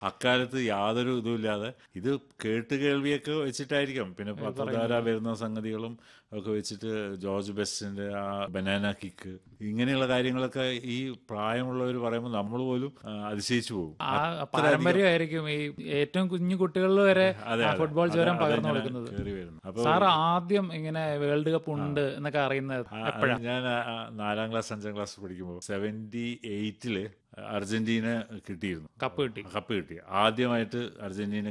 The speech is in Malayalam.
അക്കാലത്ത് യാതൊരു ഇതുമില്ലാതെ ഇത് കേട്ട് കേൾവിയൊക്കെ വെച്ചിട്ടായിരിക്കും പിന്നെ പത്രധാര വരുന്ന സംഗതികളും ഒക്കെ വെച്ചിട്ട് ജോർജ് ബെസ്റ്റിന്റെ ആ ബനാന കിക്ക് ഇങ്ങനെയുള്ള കാര്യങ്ങളൊക്കെ ഈ പ്രായമുള്ളവർ പറയുമ്പോൾ നമ്മൾ പോലും ആ, അതിശയിച്ചു പോകും ആ പാരമ്പര്യമായിരിക്കും ഈ ഏറ്റവും കുഞ്ഞു കുട്ടികളിൽ വരെ അതെ, ആ അതെ. ഫുട്ബോൾ അത് ജ്വരം പകർന്നു അതങ്ങനെ കൊടുക്കുന്നത് കേറി വരുന്നു. അപ്പൊ സാർ ആദ്യം ഇങ്ങനെ വേൾഡ് കപ്പ് ഉണ്ട് എന്നൊക്കെ അറിയുന്നത് ആ, എപ്പോഴാ അത് ഞാൻ ആ, ആ, നാലാം ക്ലാസ് അഞ്ചാം ക്ലാസ് പഠിക്കുമ്പോൾ സെവൻറ്റി എയ്റ്റില് അർജന്റീന കിട്ടിയിരുന്നു കപ്പ് കിട്ടി കപ്പ് കിട്ടി ആദ്യമായിട്ട് അർജന്റീന